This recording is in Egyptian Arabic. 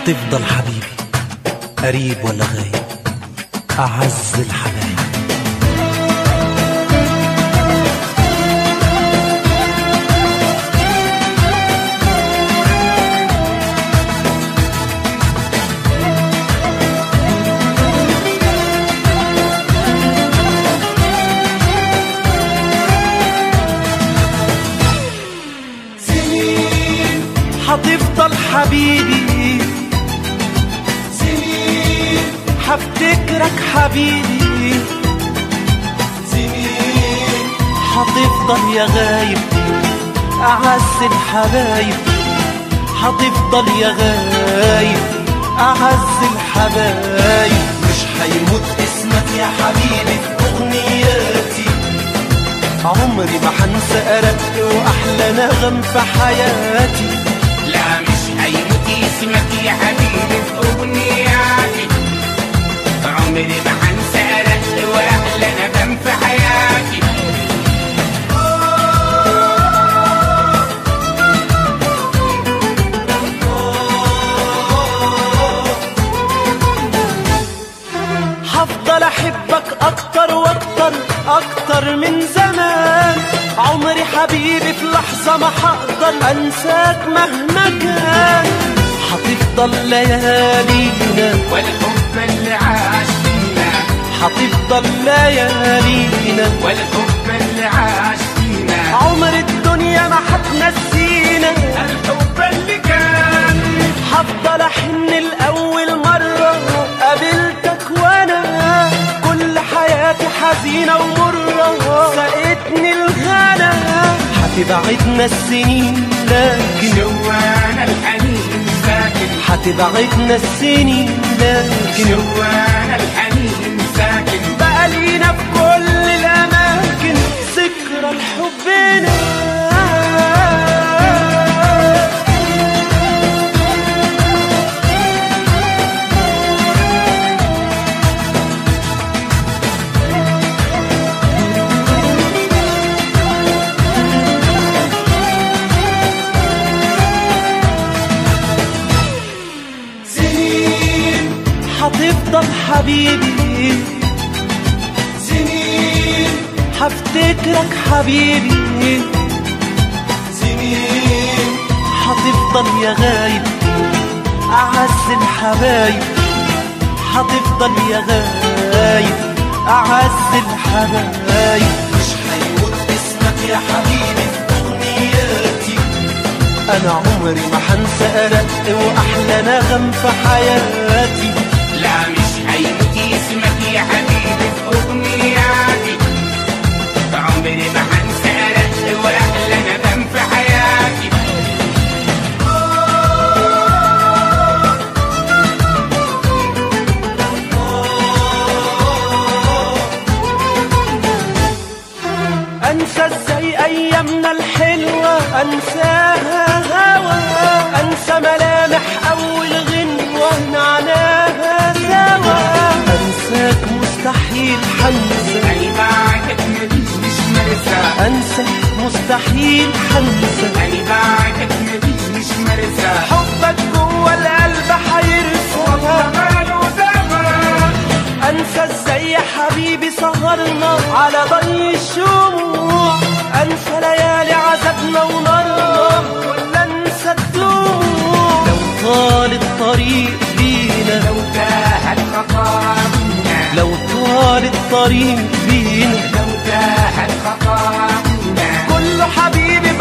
هتفضل حبيبي قريب ولا غايب أعز الحبايب سنين هتفضل حبيبي سنين هفتكرك حبيبي سنين هتفضل يا غايب أعز الحبايب هتفضل يا غايب أعز الحبايب مش هيموت اسمك يا حبيبي في أغنياتي عمري ما هنسى أرق وأحلى نغم في حياتي لا مش هيموت اسمك يا حبيبي في أغنياتي عمري ما هنسى رد وأحلى نغم في حياتي هفضل احبك اكتر واكتر اكتر من زمان عمري حبيبي في لحظة ما هقدر انساك مهما كان هتفضل ليالينا والحب اللي عاش فينا هتفضل ليالينا والحب اللي عاش فينا عمر الدنيا ما هتنسينا الحب اللي كان هفضل احن الاول مرة قابلتك وانا كل حياتي حزينة ومرة سقتني الغلا هتبعدنا السنين لكن جوانا الحنين ساكن هتبعدنا السنين لكن جوانا الحنين ساكن بقى لينا في كل الاماكن ذكرى لحبنا سنين هتفضل حبيبي سنين هفتكرك حبيبي سنين هتفضل يا غايب أعز الحبايب هتفضل يا غايب أعز الحبايب مش هيموت اسمك يا حبيبي في أغنياتي أنا عمري ما هنسى أرق وأحلى نغم في حياتي لا مش هيموت اسمك يا حبيبي في أغنياتي عمري ما هنسى رد وأحلى ندم في حياتي أنسى إزاي أيامنا الحلوة أنساها هوا أنسى ملامح أول غنوة نعناها سوا أنساك مستحيل حنسى أنا بعدك ماليش مش مرسى أنسى مستحيل حنسى أنا بعدك ماليش مش مرسى حبك جوه القلب هيرسى ماله دوا انسى ازاي يا حبيبي سهرنا على ضي الشموع انسى ليالي عذابنا ونارنا ولا انسى الدموع لو طال الطريق بينا لو تاهت خطايانا لو طال الطريق بينا لو تاهت خطايانا كله حبيبي